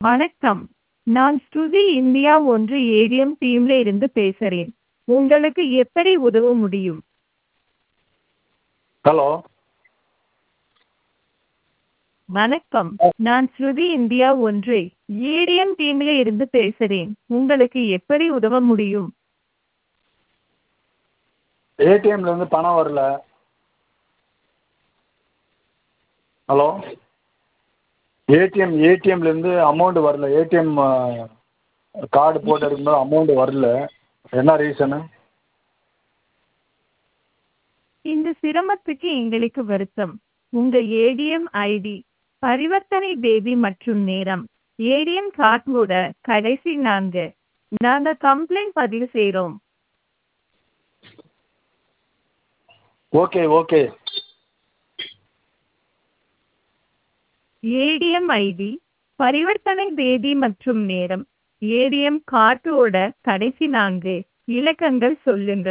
வணக்கம் நான் ஸ்ருதி இந்தியா ஒன்று ஏடிஎம் டீம்ல இருந்து பேசுறேன் உங்களுக்கு எப்படி உதவ முடியும் ஹலோ வணக்கம் நான் ஸ்ருதி இந்தியா ஒன்று ஏடிஎம் டீம்ல இருந்து பேசுறேன் உங்களுக்கு எப்படி உதவ முடியும் ஏடிஎம்ல இருந்து பணம் வரல ஹலோ ஏடிஎம் ஏடிஎம்ல இருந்து அமௌண்ட் வரல ஏடிஎம் கார்டு போட்டு எடுக்கும்போது அமௌண்ட் வரல என்ன ரீசனு இந்த சிரமத்துக்கு எங்களுக்கு வருத்தம் உங்க ஏடிஎம் ஐடி பரிவர்த்தனை தேதி மற்றும் நேரம் ஏடிஎம் கார்டோட கடைசி நான்கு நாங்க கம்ப்ளைண்ட் பதிவு செய்றோம் ஓகே ஓகே ஏடிஎம் ஐடி பரிவர்த்தனை தேதி மற்றும் நேரம் ஏடிஎம் கார்டோட கடைசி நான்கு இலக்கங்கள் சொல்லுங்க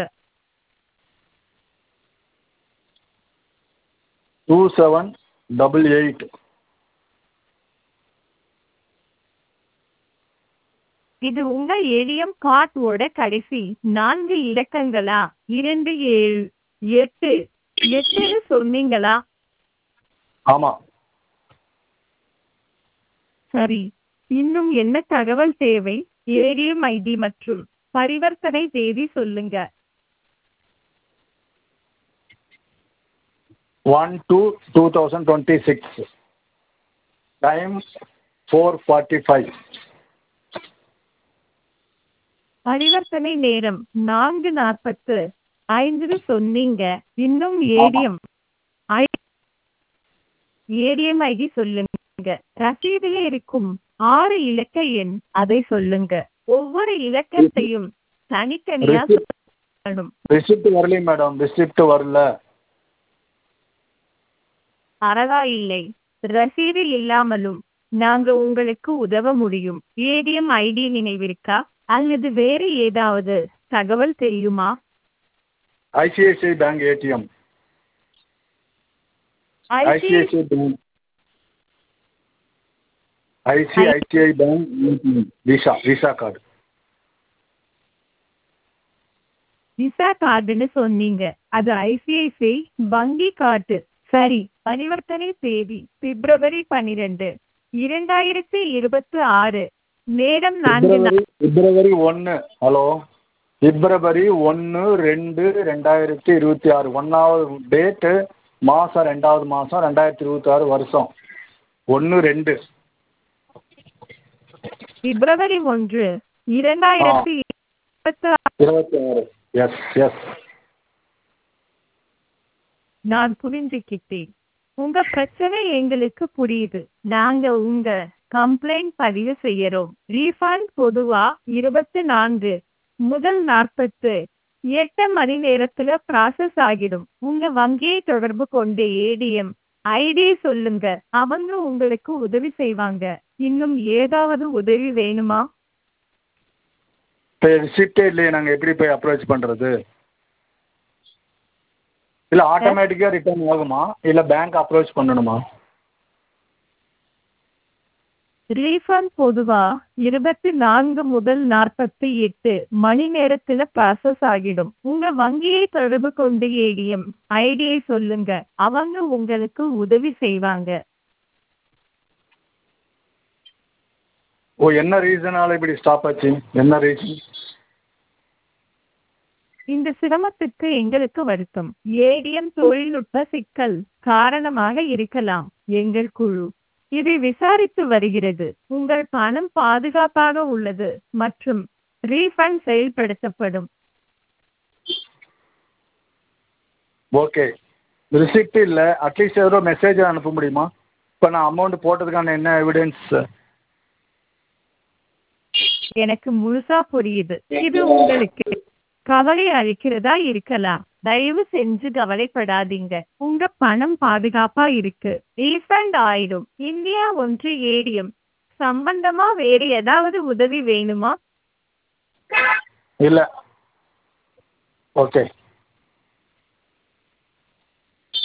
டூ செவன் டபுள் எயிட் இது உங்க ஏடிஎம் கார்டோட கடைசி நான்கு இலக்கங்களா இரண்டு ஏழு எட்டு எட்டுன்னு சொன்னீங்களா ஆமாம் சரி இன்னும் என்ன தகவல் தேவை ஏடிஎம் ஐடி மற்றும் பரிவர்த்தனை தேதி சொல்லுங்க one two two thousand twenty six time four forty five பரிவர்த்தனை நேரம் நான்கு நாற்பத்து ஐந்து சொன்னீங்க இன்னும் ஏடிஎம் ஏடிஎம் ஐடி சொல்லுங்க ரசீதில் இருக்கும் ஆறு இலக்க எண் அதை சொல்லுங்க ஒவ்வொரு இலக்கத்தையும் தனித்தனியா Receipt. சொல்லணும் ரிசிப்ட் வரலையே மேடம் ரிசிப்ட் வரல பரவாயில்லை ரசீதில் இல்லாமலும் நாங்க உங்களுக்கு உதவ முடியும் ஏடிஎம் ஐடி நினைவிருக்கா அல்லது வேறு ஏதாவது தகவல் தெரியுமா ICICI bank ATM ICICI bank ICICI bank ATM visa visa card visa கார்டுன்னு சொன்னீங்க அது ஐசிஐசிஐ வங்கி கார்டு சரி பரிவர்த்தனை தேதி பிப்ரவரி பன்னிரெண்டு இரண்டாயிரத்தி இருபத்தி ஆறு நேரம் நான்கு பிப்ரவரி பிப்ரவரி ஒன்று ஹலோ பிப்ரவரி ஒன்று ரெண்டு ரெண்டாயிரத்தி இருபத்தி ஆறு ஒன்றாவது டேட்டு மாதம் ரெண்டாவது மாதம் ரெண்டாயிரத்தி இருபத்தி ஆறு வருஷம் ஒன்று ரெண்டு பிப்ரவரி ஒன்று இரண்டாயிரத்தி இருபத்தி இருபத்தி ஆறு எஸ் எஸ் நான் புரிஞ்சுக்கிட்டேன் உங்க பிரச்சனை எங்களுக்கு புரியுது நாங்க உங்க கம்ப்ளைண்ட் பதிவு செய்யறோம் ரீஃபண்ட் பொதுவா இருபத்தி நான்கு முதல் நாற்பத்து எட்டு மணி நேரத்துல ப்ராசஸ் ஆகிடும் உங்க வங்கியை தொடர்பு கொண்டு ஏடிஎம் ஐடி சொல்லுங்க அவங்க உங்களுக்கு உதவி செய்வாங்க இன்னும் ஏதாவது உதவி வேணுமா இப்போ ரிசிப்டே இல்லையே நாங்கள் எப்படி போய் அப்ரோச் பண்ணுறது இல்லை ஆட்டோமேட்டிக்காக ரிட்டர்ன் ஆகுமா இல்லை பேங்க் அப்ரோச் பண்ணணுமா ரீஃபண்ட் பொதுவா இருபத்தி நான்கு முதல் நாற்பத்தி எட்டு மணி நேரத்துல ப்ராசஸ் ஆகிடும் உங்க வங்கியை தொடர்பு கொண்டு ஏடிஎம் ஐடியை சொல்லுங்க அவங்க உங்களுக்கு உதவி செய்வாங்க ஓ என்ன ரீசனால இப்படி ஸ்டாப் ஆச்சு என்ன ரீசன் இந்த சிரமத்துக்கு எங்களுக்கு வருத்தம் ஏடிஎம் தொழில்நுட்ப சிக்கல் காரணமாக இருக்கலாம் எங்கள் குழு இதை விசாரித்து வருகிறது உங்கள் பணம் பாதுகாப்பாக உள்ளது மற்றும் ரீஃபண்ட் செயல்படுத்தப்படும் ஓகே ரிசிப்ட் இல்லை அட்லீஸ்ட் ஏதோ மெசேஜ் அனுப்ப முடியுமா இப்போ நான் அமௌண்ட் போட்டதுக்கான என்ன எவிடன்ஸ் எனக்கு முழுசா புரியுது இது உங்களுக்கு கவலை அளிக்கிறதா இருக்கலாம் தயவு செஞ்சு கவலைப்படாதீங்க உங்க பணம் பாதுகாப்பா இருக்கு ரீஃபண்ட் ஆயிடும் இந்தியா ஒன்று ஏடிஎம் சம்பந்தமா வேறு ஏதாவது உதவி வேணுமா இல்லை ஓகே